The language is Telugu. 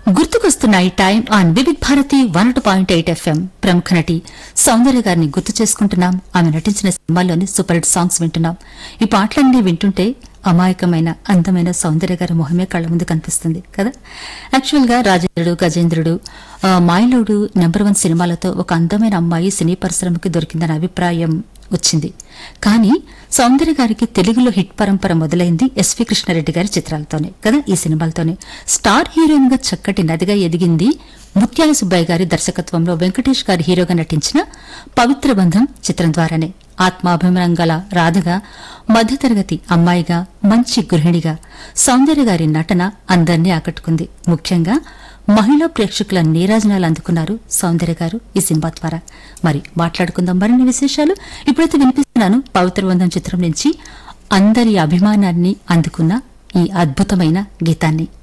గుర్తుకొస్తున్న ఈ time on Vividh Bharati one point eight FM ప్రముఖ నటి సౌందర్య గారిని గుర్తు చేసుకుంటున్నాం ఆమె నటించిన సినిమాల్లోని సూపర్ హిట్ సాంగ్స్ వింటున్నాం ఈ పాటలన్నీ వింటుంటే అమాయకమైన అందమైన సౌందర్య గారి మొహమే కళ్ళ ముందు కనిపిస్తుంది కదా యాక్చువల్ గా రాజేంద్రుడు గజేంద్రుడు ఆ, మాయలోడు నెంబర్ వన్ సినిమాలతో ఒక అందమైన అమ్మాయి సినీ పరిశ్రమకి దొరికిందన్న అభిప్రాయం వచ్చింది కానీ సౌందర్య గారికి తెలుగులో హిట్ పరంపర మొదలైంది ఎస్వి కృష్ణారెడ్డి గారి చిత్రాలతోనే కదా ఈ సినిమాలతోనే స్టార్ హీరోయిన్ గా చక్కటి నదిగా ఎదిగింది ముత్యాల సుబ్బయ్య గారి దర్శకత్వంలో వెంకటేష్ గారి హీరోగా నటించిన పవిత్ర బంధం చిత్రం ద్వారానే ఆత్మాభిమానం గల రాధగా మధ్యతరగతి అమ్మాయిగా మంచి గృహిణిగా సౌందర్య గారి నటన అందరినీ ఆకట్టుకుంది ముఖ్యంగా మహిళా ప్రేక్షకుల నీరాజనాలు అందుకున్నారు సౌందర్య గారు ఈ సినిమా ద్వారా మరి మాట్లాడుకుందాం మరిన్ని విశేషాలు ఇప్పుడైతే వినిపిస్తున్నాను పవిత్ర బంధం చిత్రం నుంచి అందరి అభిమానాన్ని అందుకున్న ఈ అద్భుతమైన గీతాన్ని